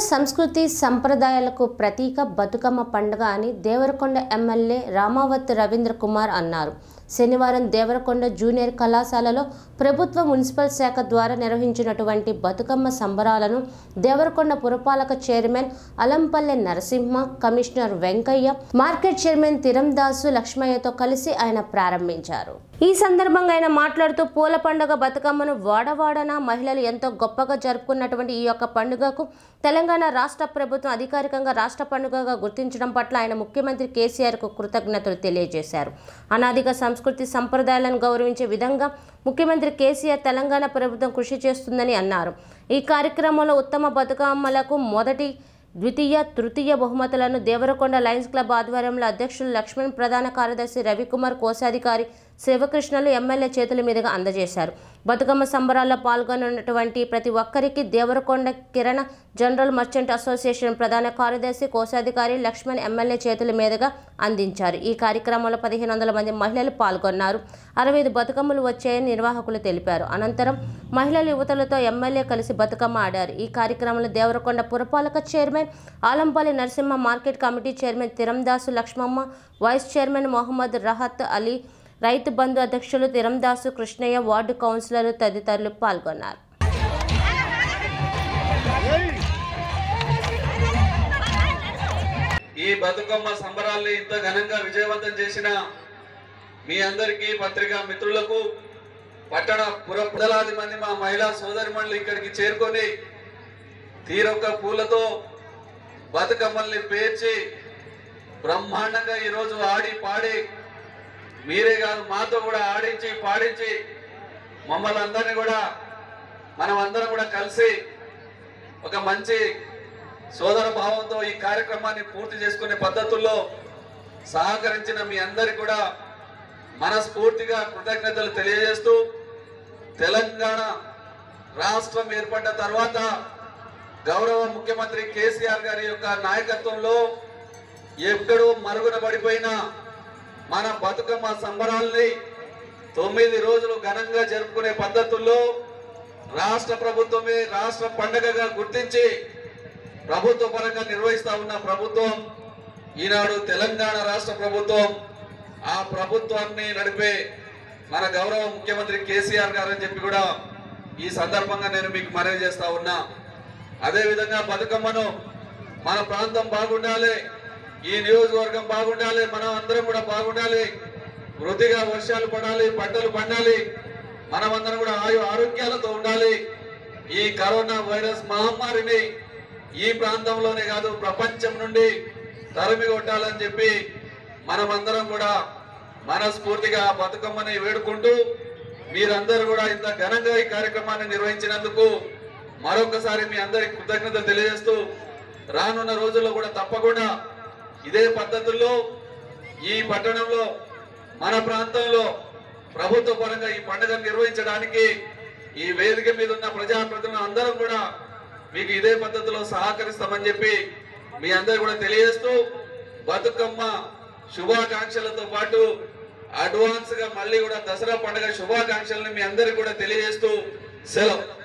సంస్కృతి సంప్రదాయాలకు ప్రతీక బతుకమ్మ పండుగ అని దేవరకొండ ఎమ్మెల్యే రామావత్ రవీంద్ర కుమార్ అన్నారు శనివారం దేవరకొండ జూనియర్ కళాశాలలో ప్రభుత్వ మున్సిపల్ శాఖ ద్వారా నిర్వహించినటువంటి బతుకమ్మ సంబరాలను దేవరకొండ పురపాలక chairman Alampalle Narasimha commissioner Venkaiah market chairman Thirandasu లక్ష్మయ్యతో కలిసి ఆయన ప్రారంభించారు ఈ సందర్భంగా ఆయన మాట్లాడుతూ పూల పండుగ బతుకమ్మను వాడవాడన మహిళలు ఎంతో గొప్పగా జరుపుకున్నటువంటి ఈ యొక్క పండుగకు తెలంగాణ రాష్ట్ర ప్రభుత్వం అధికారికంగా రాష్ట్ర పండుగగా గుర్తించడం పట్ల ఆయన ముఖ్యమంత్రి కేసీఆర్కు కృతజ్ఞతలు తెలియజేశారు అనాదిగా సంస్కృతి సంప్రదాయాలను గౌరవించే విధంగా ముఖ్యమంత్రి కేసీఆర్ తెలంగాణ ప్రభుత్వం కృషి చేస్తుందని అన్నారు ఈ కార్యక్రమంలో ఉత్తమ బతుకమ్మలకు మొదటి ద్వితీయ తృతీయ బహుమతులను దేవరకొండ లయన్స్ క్లబ్ ఆధ్వర్యంలో అధ్యక్షులు లక్ష్మణ్ ప్రధాన కార్యదర్శి రవికుమార్ కోశాధికారి శివకృష్ణలు ఎమ్మెల్యే చేతుల మీదుగా అందజేశారు బతుకమ్మ సంబరాల్లో పాల్గొన్నటువంటి ప్రతి ఒక్కరికి దేవరకొండ కిరణ జనరల్ మర్చెంట్ అసోసియేషన్ ప్రధాన కార్యదర్శి కోశాధికారి లక్ష్మణ్ ఎమ్మెల్యే చేతుల మీదుగా అందించారు ఈ కార్యక్రమంలో పదిహేను వందల మంది మహిళలు పాల్గొన్నారు అరవై ఐదు బతుకమ్మలు వచ్చాయని నిర్వాహకులు తెలిపారు అనంతరం మహిళల యువతలతో ఎమ్మెల్యే కలిసి బతుకమ్మ ఆడారు ఈ కార్యక్రమంలో దేవరకొండ పురపాలక chairman Alampalli Narasimha market committee chairman Thirandasu Lakshmamma vice chairman Mohammad Rahat Ali Rythu Bandhu అధ్యక్షులు తిరందాసు కృష్ణయ్య వార్డు కౌన్సిలర్లు తదితరులు పాల్గొన్నారు ఈ బతుకమ్మ సంబరాల్ని ఇంత ఘనంగా విజయవంతం చేసిన మీ అందరికీ పత్రికా మిత్రులకు పట్టణ పుర పుదలాది మంది మా మహిళా సోదరిమణులు ఇక్కడికి చేరుకొని తీరొక్క పూలతో బతుకమ్మల్ని పేర్చి బ్రహ్మాండంగా ఈరోజు ఆడి పాడి మీరే కాదు మాతో కూడా ఆడించి పాడించి మమ్మల్ని అందరినీ కూడా మనం అందరం కూడా కలిసి ఒక మంచి సోదర భావంతో ఈ కార్యక్రమాన్ని పూర్తి చేసుకునే పద్ధతుల్లో సహకరించిన మీ అందరికి కూడా మనస్ఫూర్తిగా కృతజ్ఞతలు తెలియజేస్తూ తెలంగాణ రాష్ట్రం ఏర్పడ్డ తర్వాత గౌరవ ముఖ్యమంత్రి కేసీఆర్ గారి యొక్క నాయకత్వంలో ఎక్కడో మరుగున పడిపోయిన మన బతుకమ్మ సంబరాల్ని తొమ్మిది రోజులు ఘనంగా జరుపుకునే పద్ధతుల్లో రాష్ట్ర ప్రభుత్వమే రాష్ట్ర పండగగా గుర్తించి ప్రభుత్వ పరంగా నిర్వహిస్తా ఉన్న ప్రభుత్వం ఈనాడు తెలంగాణ రాష్ట్ర ప్రభుత్వం ఆ ప్రభుత్వాన్ని నడిపే మన గౌరవ ముఖ్యమంత్రి కేసీఆర్ గారు అని చెప్పి కూడా ఈ సందర్భంగా నేను మీకు మనవి చేస్తా ఉన్నా అదే విధంగా బతుకమ్మను మన ప్రాంతం బాగుండాలి ఈ నియోజకవర్గం బాగుండాలి మనం అందరం కూడా బాగుండాలి వృద్ధిగా వర్షాలు పడాలి పంటలు పండాలి మనమందరం కూడా ఆయు ఆరోగ్యాలతో ఉండాలి ఈ కరోనా వైరస్ మహమ్మారిని ఈ ప్రాంతంలోనే కాదు ప్రపంచం నుండి తరిమి కొట్టాలని చెప్పి మనమందరం కూడా మనస్ఫూర్తిగా బతుకమ్మని వేడుకుంటూ మీరందరూ కూడా ఇంత ఘనంగా ఈ కార్యక్రమాన్ని నిర్వహించినందుకు మరొకసారి మీ అందరికి కృతజ్ఞతలు తెలియజేస్తూ రానున్న రోజుల్లో కూడా తప్పకుండా ఇదే పద్ధతుల్లో ఈ పట్టణంలో మన ప్రాంతంలో ప్రభుత్వ పరంగా ఈ పండుగను నిర్వహించడానికి ఈ వేదిక మీద ఉన్న ప్రజాప్రతినిధులు అందరం కూడా మీకు ఇదే పద్ధతిలో సహకరిస్తామని చెప్పి మీ అందరు కూడా తెలియజేస్తూ బతుకమ్మ శుభాకాంక్షలతో పాటు అడ్వాన్స్ గా మళ్ళీ కూడా దసరా పండుగ శుభాకాంక్షలను మీ అందరికి కూడా తెలియజేస్తూ సెలవు